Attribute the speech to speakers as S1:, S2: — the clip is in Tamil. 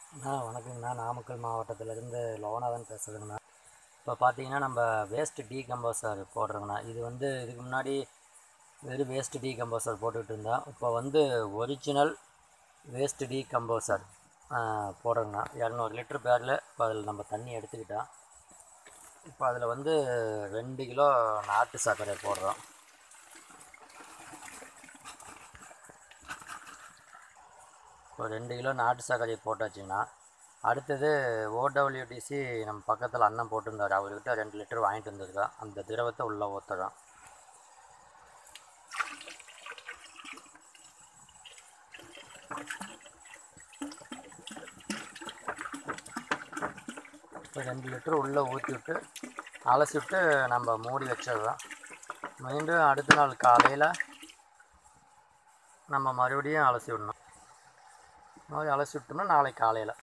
S1: அண்ணா வணக்கங்கண்ணா நாமக்கல் மாவட்டத்திலேருந்து லோனாதன் பேசுகிறேங்கண்ணா இப்போ பார்த்தீங்கன்னா நம்ம வேஸ்ட்டு டீகம்போசர் போடுறோங்கண்ணா இது வந்து இதுக்கு முன்னாடி வெறும் வேஸ்ட்டு டீகம்போசர் போட்டுக்கிட்டு இருந்தோம் இப்போ வந்து ஒரிஜினல் வேஸ்ட்டு டீகம்போசர் போடுறோங்கண்ணா இரநூறு லிட்டர் பேரில் இப்போ அதில் நம்ம தண்ணி எடுத்துக்கிட்டோம் இப்போ அதில் வந்து ரெண்டு கிலோ நாட்டு சர்க்கரை போடுறோம் இப்போ ரெண்டு கிலோ நாட்டு சர்க்கரையை போட்டாச்சுங்கன்னா அடுத்தது ஓடபிள்யூடிசி நம்ம பக்கத்தில் அண்ணன் போட்டிருந்தாரு அவர்கிட்ட ரெண்டு லிட்டர் வாங்கிட்டு வந்திருக்கோம் அந்த திரவத்தை உள்ளே ஊற்றுறோம் இப்போ ரெண்டு லிட்டர் உள்ளே ஊற்றி விட்டு அலசி விட்டு நம்ம மூடி வச்சிடுறோம் மீண்டும் அடுத்த நாள் காலையில் நம்ம மறுபடியும் அலசி விடணும் மாதிரி அலசி விட்டோம்னா நாளைக்கு காலையில்